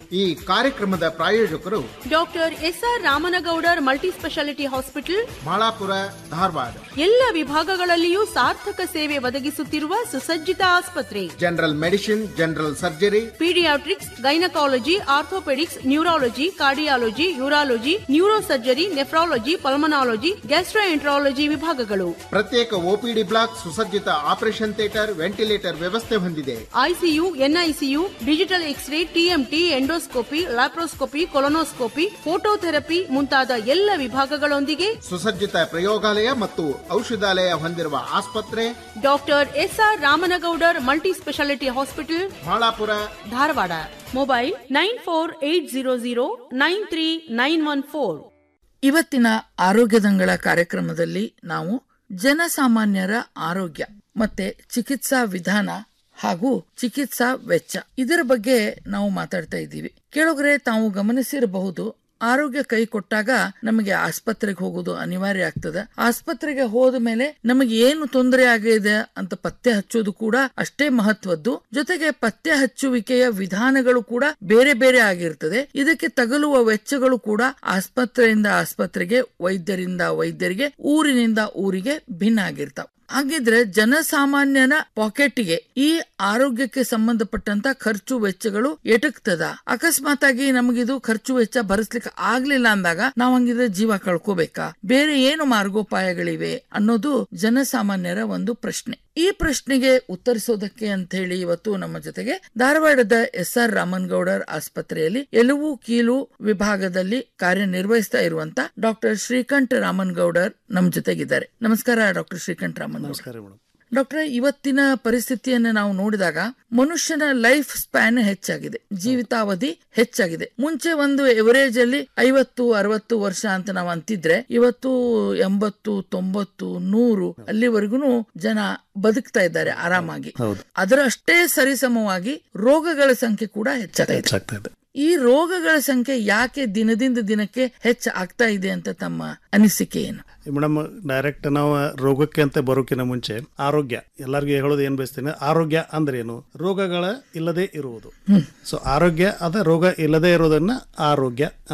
ಈ ಕಾರ್ಯಕ್ರಮದ ಪ್ರಾಯೋಜಕರು doctor S R Ramanagoudar multi specialty hospital Malapura Dharwad ಎಲ್ಲ ವಿಭಾಗಗಳಲ್ಲಿಯೂ ಸಾರ್ಥಕ ಸೇವೆ ಒದಗಿಸುತ್ತಿರುವ ಸುಸಜ್ಜಿತ ಆಸ್ಪತ್ರೆ general medicine general surgery paediatrics gynaecology orthopaedics neurology cardiology urology neuro surgery nephrology pulmonology gastroenterology ವಿಭಾಗಗಳು ಪ್ರತ್ಯೇಕ ಒಪಿಡಿ ಬ್ಲಾಕ್ ಸುಸಜ್ಜಿತ ಆಪರೇಷನ್ ಥಿಯೇಟರ್ ವೆಂಟಿಲೇಟರ್ ವ್ಯವಸ್ಥೆ ಹೊಂದಿದೆ ICU NICU digital x-ray TMT endoscopy laparoscopy colonoscopy phototherapy ಮುಂತಾದ ಎಲ್ಲ ವಿಭಾಗಗಳೊಂದಿಗೆ ಸುಸಜ್ಜಿತ ಪ್ರಯೋಗಾಲಯ ಮತ್ತು ಔಷಧಾಲಯ ಹೊಂದಿರುವ ಆಸ್ಪತ್ರೆ doctor S R Ramanagoudar multi specialty hospital Malapura Dharwad mobile nine four eight zero zero nine three nine one four ಇವತ್ತಿನ ಆರೋಗ್ಯದಂಗಳ ಕಾರ್ಯಕ್ರಮದಲ್ಲಿ ನಾವು ಜನಸಾಮಾನ್ಯರ ಆರೋಗ್ಯ ಮತ್ತೆ ಚಿಕಿತ್ಸಾ ವಿಧಾನ ಹಾಗೂ ಚಿಕಿತ್ಸಾ ವೆಚ್ಚ ಇದರ ಬಗ್ಗೆ ನಾವು ಮಾತಾಡ್ತಾ ಇದ್ದೀವಿ ಕೇಳುಗರೆ ತಾವು ಗಮನಿಸಿರಬಹುದು ಆರೋಗ್ಯ ಕೈ ಕೊಟ್ಟಾಗ ನಮಗೆ ಆಸ್ಪತ್ರೆಗೆ ಹೋಗೋದು ಅನಿವಾರ್ಯ ಆಗ್ತದೆ ಆಸ್ಪತ್ರೆಗೆ ಹೋದ ಮೇಲೆ ನಮಗೆ ಏನು ತೊಂದರೆ ಆಗಿದೆ ಅಂತ ಪತ್ತೆ ಹಚ್ಚೋದು ಕೂಡ ಅಷ್ಟೇ ಮಹತ್ವದ್ದು ಜೊತೆಗೆ ಪತ್ತೆ ಹಚ್ಚುವಿಕೆಯ ವಿಧಾನಗಳು ಕೂಡ ಬೇರೆ ಬೇರೆ ಆಗಿರ್ತದೆ ಇದಕ್ಕೆ ತಗಲುವ ವೆಚ್ಚಗಳು ಕೂಡ ಆಸ್ಪತ್ರೆಯಿಂದ ಆಸ್ಪತ್ರೆಗೆ ವೈದ್ಯರಿಂದ ವೈದ್ಯರಿಗೆ ಊರಿನಿಂದ ಊರಿಗೆ ಭಿನ್ನ ಆಗಿರ್ತಾವ ಹಾಗಿದ್ರೆ ಜನಸಾಮಾನ್ಯನ ಪಾಕೆಟ್ಗೆ ಈ ಆರೋಗ್ಯಕ್ಕೆ ಸಂಬಂಧಪಟ್ಟಂತ ಖರ್ಚು ವೆಚ್ಚಗಳು ಎಟಕ್ತದ ಅಕಸ್ಮಾತ್ ಆಗಿ ನಮಗಿದು ಖರ್ಚು ವೆಚ್ಚ ಭರಿಸ್ಲಿಕ್ಕೆ ಆಗ್ಲಿಲ್ಲ ಅಂದಾಗ ನಾವ್ ಹಂಗಿದ್ರೆ ಜೀವ ಕಳ್ಕೋಬೇಕಾ ಬೇರೆ ಏನು ಮಾರ್ಗೋಪಾಯಗಳಿವೆ ಅನ್ನೋದು ಜನಸಾಮಾನ್ಯರ ಒಂದು ಪ್ರಶ್ನೆ ಈ ಪ್ರಶ್ನೆಗೆ ಉತ್ತರಿಸೋದಕ್ಕೆ ಅಂತ ಹೇಳಿ ಇವತ್ತು ನಮ್ಮ ಜೊತೆಗೆ ಧಾರವಾಡದ ಎಸ್ ಆರ್ ರಾಮನ್ಗೌಡರ್ ಆಸ್ಪತ್ರೆಯಲ್ಲಿ ಎಲುವು ಕೀಲು ವಿಭಾಗದಲ್ಲಿ ಕಾರ್ಯನಿರ್ವಹಿಸ್ತಾ ಇರುವಂತ ಡಾಕ್ಟರ್ ಶ್ರೀಕಂಠ ರಾಮನ್ಗೌಡರ್ ನಮ್ಮ ಜೊತೆಗಿದ್ದಾರೆ ನಮಸ್ಕಾರ ಡಾಕ್ಟರ್ ಶ್ರೀಕಂಠ ರಾಮನ್ ನಮಸ್ಕಾರ ಮೇಡಮ್ ಡಾಕ್ಟರ್ ಇವತ್ತಿನ ಪರಿಸ್ಥಿತಿಯನ್ನು ನಾವು ನೋಡಿದಾಗ ಮನುಷ್ಯನ ಲೈಫ್ ಸ್ಪ್ಯಾನ್ ಹೆಚ್ಚಾಗಿದೆ ಜೀವಿತಾವಧಿ ಹೆಚ್ಚಾಗಿದೆ ಮುಂಚೆ ಒಂದು ಎವರೇಜ್ ಅಲ್ಲಿ ಐವತ್ತು ಅರವತ್ತು ವರ್ಷ ಅಂತ ನಾವು ಅಂತಿದ್ರೆ ಇವತ್ತು ಎಂಬತ್ತು ತೊಂಬತ್ತು ನೂರು ಅಲ್ಲಿವರೆಗೂ ಜನ ಬದುಕ್ತಾ ಇದ್ದಾರೆ ಆರಾಮಾಗಿ ಹೌದು ಅದರ ಅಷ್ಟೇ ಸರಿಸಮವಾಗಿ ರೋಗಗಳ ಸಂಖ್ಯೆ ಕೂಡ ಹೆಚ್ಚಾಗ್ತಾ ಇದೆ ಹೆಚ್ಚಾಗ್ತಾ ಇದೆ ಈ ರೋಗಗಳ ಸಂಖ್ಯೆ ಯಾಕೆ ದಿನದಿಂದ ದಿನಕ್ಕೆ ಹೆಚ್ಚು ಆಗ್ತಾ ಇದೆ ಅಂತ ತಮ್ಮ ಅನಿಸಿಕೆ ಏನು ಮೇಡಮ್ ಡೈರೆಕ್ಟ್ ನಾವು ರೋಗಕ್ಕೆ ಅಂತ ಬರೋಕಿನ ಮುಂಚೆ ಆರೋಗ್ಯ ಎಲ್ಲರಿಗೂ ಹೇಳೋದು ಏನ್ ಬಯಸ್ತೀನಿ ಆರೋಗ್ಯ ಅಂದ್ರೆ ಏನು ರೋಗಗಳ ಇಲ್ಲದೆ ಇರುವುದು ಸೊ ಆರೋಗ್ಯ ಅದ ರೋಗ ಇಲ್ಲದೆ ಇರೋದನ್ನ ಆರೋಗ್ಯ